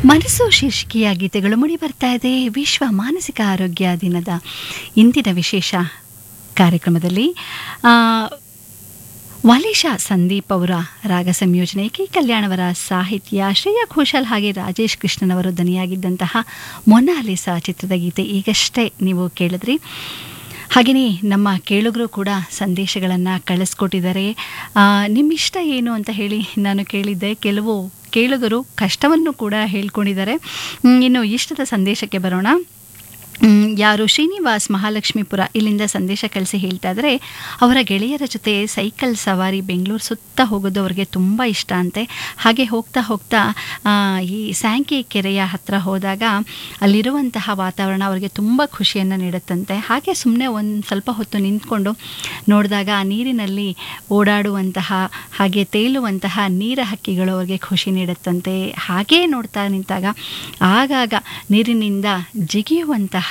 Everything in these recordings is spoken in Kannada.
ಮನಸ್ಸು ಶೀರ್ಷಿಕೆಯ ಗೀತೆಗಳು ಮೂಡಿ ಬರ್ತಾ ಇದೆ ವಿಶ್ವ ಮಾನಸಿಕ ಆರೋಗ್ಯ ದಿನದ ಇಂದಿನ ವಿಶೇಷ ಕಾರ್ಯಕ್ರಮದಲ್ಲಿ ಆ, ವಾಲೇಶ ಸಂದೀಪ್ ಅವರ ರಾಗ ಸಂಯೋಜನೆ ಕೆ ಕಲ್ಯಾಣವರ ಸಾಹಿತ್ಯ ಶ್ರೇಯಾ ಘೋಷಾಲ್ ಹಾಗೆ ರಾಜೇಶ್ ಕೃಷ್ಣನ್ ಅವರು ದನಿಯಾಗಿದ್ದಂತಹ ಮೊನಾಲಿಸಾ ಚಿತ್ರದ ಗೀತೆ ಈಗಷ್ಟೇ ನೀವು ಕೇಳಿದ್ರಿ ಹಾಗೆಯೇ ನಮ್ಮ ಕೇಳುಗರು ಕೂಡ ಸಂದೇಶಗಳನ್ನು ಕಳಿಸ್ಕೊಟ್ಟಿದ್ದಾರೆ ಆ, ನಿಮ್ಮ ಇಷ್ಟ ಏನು ಅಂತ ಹೇಳಿ ನಾನು ಕೇಳಿದ್ದೆ ಕೆಲವು ಕೇಳುಗರು ಕಷ್ಟವನ್ನು ಕೂಡ ಹೇಳ್ಕೊಂಡಿದ್ದಾರೆ ಹ್ಮ್, ಇನ್ನು ಇಷ್ಟದ ಸಂದೇಶಕ್ಕೆ ಬರೋಣ ಮ್, ಯಾರು ಶ್ರೀನಿವಾಸ್ ಮಹಾಲಕ್ಷ್ಮೀಪುರ ಇಲ್ಲಿಂದ ಸಂದೇಶ ಕಳಿಸಿ ಹೇಳ್ತಾ ಇದ್ದಾರೆ ಅವರ ಗೆಳೆಯರ ಜೊತೆ ಸೈಕಲ್ ಸವಾರಿ ಬೆಂಗಳೂರು ಸುತ್ತ ಹೋಗೋದು ಅವ್ರಿಗೆ ತುಂಬ ಇಷ್ಟ ಅಂತೆ ಹಾಗೆ ಹೋಗ್ತಾ ಹೋಗ್ತಾ ಆ, ಈ ಸ್ಯಾಂಕಿ ಕೆರೆಯ ಹತ್ರ ಹೋದಾಗ ಅಲ್ಲಿರುವಂತಹ ವಾತಾವರಣ ಅವರಿಗೆ ತುಂಬ ಖುಷಿಯನ್ನು ನೀಡುತ್ತಂತೆ ಹಾಗೆ ಸುಮ್ಮನೆ ಒಂದು ಸ್ವಲ್ಪ ಹೊತ್ತು ನಿಂತ್ಕೊಂಡು ನೋಡಿದಾಗ ಆ ನೀರಿನಲ್ಲಿ ಓಡಾಡುವಂತಹ ಹಾಗೆ ತೇಲುವಂತಹ ನೀರ ಹಕ್ಕಿಗಳು ಅವರಿಗೆ ಖುಷಿ ನೀಡುತ್ತಂತೆ ಹಾಗೇ ನೋಡ್ತಾ ನಿಂತಾಗ ಆಗಾಗ ನೀರಿನಿಂದ ಜಿಗಿಯುವಂತಹ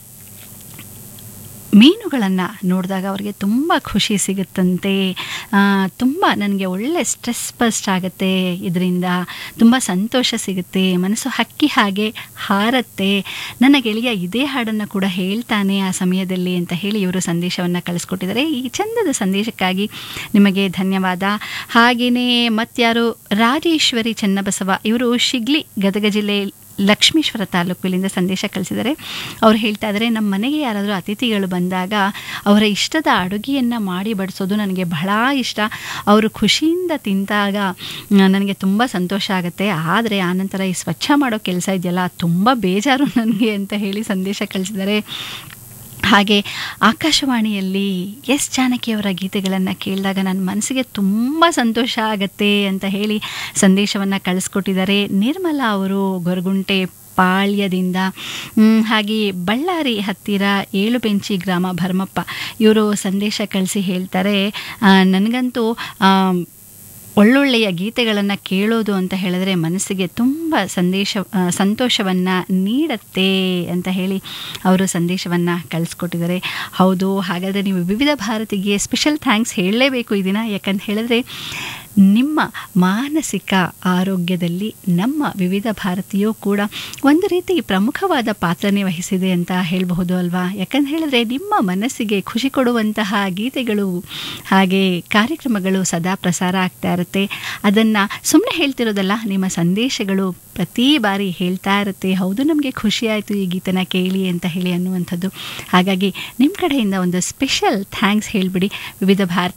ಮೀನುಗಳನ್ನು ನೋಡಿದಾಗ ಅವರಿಗೆ ತುಂಬ ಖುಷಿ ಸಿಗುತ್ತಂತೆ ಆ, ತುಂಬ ನನಗೆ ಒಳ್ಳೆ ಸ್ಟ್ರೆಸ್ ಬಸ್ಟ್ ಆಗುತ್ತೆ ಇದರಿಂದ ತುಂಬ ಸಂತೋಷ ಸಿಗುತ್ತೆ ಮನಸ್ಸು ಹಕ್ಕಿ ಹಾಗೆ ಹಾರತ್ತೆ ನನ್ನ ಗೆಳೆಯ ಇದೇ ಹಾಡನ್ನು ಕೂಡ ಹೇಳ್ತಾನೆ ಆ ಸಮಯದಲ್ಲಿ ಅಂತ ಹೇಳಿ ಇವರು ಸಂದೇಶವನ್ನು ಕಳಿಸ್ಕೊಟ್ಟಿದ್ದಾರೆ ಈ ಚಂದದ ಸಂದೇಶಕ್ಕಾಗಿ ನಿಮಗೆ ಧನ್ಯವಾದ ಹಾಗೆಯೇ ಮತ್ಯಾರು ರಾಜೇಶ್ವರಿ ಚನ್ನಬಸವ ಇವರು ಶಿಗ್ಲಿ ಗದಗ ಜಿಲ್ಲೆ ಲಕ್ಷ್ಮೀಶ್ವರ ತಾಲೂಕು ಇಲ್ಲಿಂದ ಸಂದೇಶ ಕಳಿಸಿದ್ದಾರೆ ಅವ್ರು ಹೇಳ್ತಾ ಇದ್ದಾರೆ ನಮ್ಮ ಮನೆಗೆ ಯಾರಾದರೂ ಅತಿಥಿಗಳು ಬಂದಾಗ ಅವರ ಇಷ್ಟದ ಅಡುಗೆಯನ್ನು ಮಾಡಿ ಬಡಿಸೋದು ನನಗೆ ಬಹಳ ಇಷ್ಟ ಅವರು ಖುಷಿಯಿಂದ ತಿಂದಾಗ ನ- ನನಗೆ ತುಂಬ ಸಂತೋಷ ಆಗುತ್ತೆ ಆದರೆ ಆನಂತರ ಈ ಸ್ವಚ್ಛ ಮಾಡೋ ಕೆಲಸ ಇದೆಯಲ್ಲ ತುಂಬ ಬೇಜಾರು ನನಗೆ ಅಂತ ಹೇಳಿ ಸಂದೇಶ ಕಳಿಸಿದ್ದಾರೆ ಹಾಗೆ ಆಕಾಶವಾಣಿಯಲ್ಲಿ ಎಸ್ ಜಾನಕಿಯವರ ಗೀತೆಗಳನ್ನು ಕೇಳಿದಾಗ ನನ್ನ ಮನಸ್ಸಿಗೆ ತುಂಬ ಸಂತೋಷ ಆಗತ್ತೆ ಅಂತ ಹೇಳಿ ಸಂದೇಶವನ್ನು ಕಳಿಸ್ಕೊಟ್ಟಿದ್ದಾರೆ ನಿರ್ಮಲಾ ಅವರು ಗೊರಗುಂಟೆ ಪಾಳ್ಯದಿಂದ ಮ್, ಹಾಗೆ ಬಳ್ಳಾರಿ ಹತ್ತಿರ ಏಳು ಬೆಂಚಿ ಗ್ರಾಮ ಭರಮಪ್ಪ ಇವರು ಸಂದೇಶ ಕಳಿಸಿ ಹೇಳ್ತಾರೆ ಆ, ನನಗಂತೂ ಆ, ಒಳ್ಳೊಳ್ಳೆಯ ಗೀತೆಗಳನ್ನು ಕೇಳೋದು ಅಂತ ಹೇಳಿದ್ರೆ ಮನಸ್ಸಿಗೆ ತುಂಬ ಸಂದೇಶ ಸಂತೋಷವನ್ನು ನೀಡತ್ತೆ ಅಂತ ಹೇಳಿ ಅವರು ಸಂದೇಶವನ್ನು ಕಳಿಸ್ಕೊಟ್ಟಿದ್ದಾರೆ ಹೌದು ಹಾಗಾದರೆ ನೀವು ವಿವಿಧ ಭಾರತಿಗೆ ಸ್ಪೆಷಲ್ ಥ್ಯಾಂಕ್ಸ್ ಹೇಳಲೇಬೇಕು ಈ ದಿನ ಯಾಕಂತ ಹೇಳಿದ್ರೆ ನಿಮ್ಮ ಮಾನಸಿಕ ಆರೋಗ್ಯದಲ್ಲಿ ನಮ್ಮ ವಿವಿಧ ಭಾರತೀಯೂ ಕೂಡ ಒಂದು ರೀತಿ ಪ್ರಮುಖವಾದ ಪಾತ್ರನೇ ವಹಿಸಿದೆ ಅಂತ ಹೇಳಬಹುದು ಅಲ್ವಾ ಯಾಕಂತ ಹೇಳಿದ್ರೆ ನಿಮ್ಮ ಮನಸ್ಸಿಗೆ ಖುಷಿ ಕೊಡುವಂತಹ ಗೀತೆಗಳು ಹಾಗೆ ಕಾರ್ಯಕ್ರಮಗಳು ಸದಾ ಪ್ರಸಾರ ಆಗ್ತಾ ಇರುತ್ತೆ ಅದನ್ನು ಸುಮ್ಮನೆ ಹೇಳ್ತಿರೋದಲ್ಲ ನಿಮ್ಮ ಸಂದೇಶಗಳು ಪ್ರತಿ ಬಾರಿ ಹೇಳ್ತಾ ಇರುತ್ತೆ ಹೌದು ನಮಗೆ ಖುಷಿ ಆಯಿತು ಈ ಗೀತನ ಕೇಳಿ ಅಂತ ಹೇಳಿ ಅನ್ನುವಂಥದ್ದು ಹಾಗಾಗಿ ನಿಮ್ಮ ಕಡೆಯಿಂದ ಒಂದು ಸ್ಪೆಷಲ್ ಥ್ಯಾಂಕ್ಸ್ ಹೇಳಿಬಿಡಿ ವಿವಿಧ ಭಾರತಿ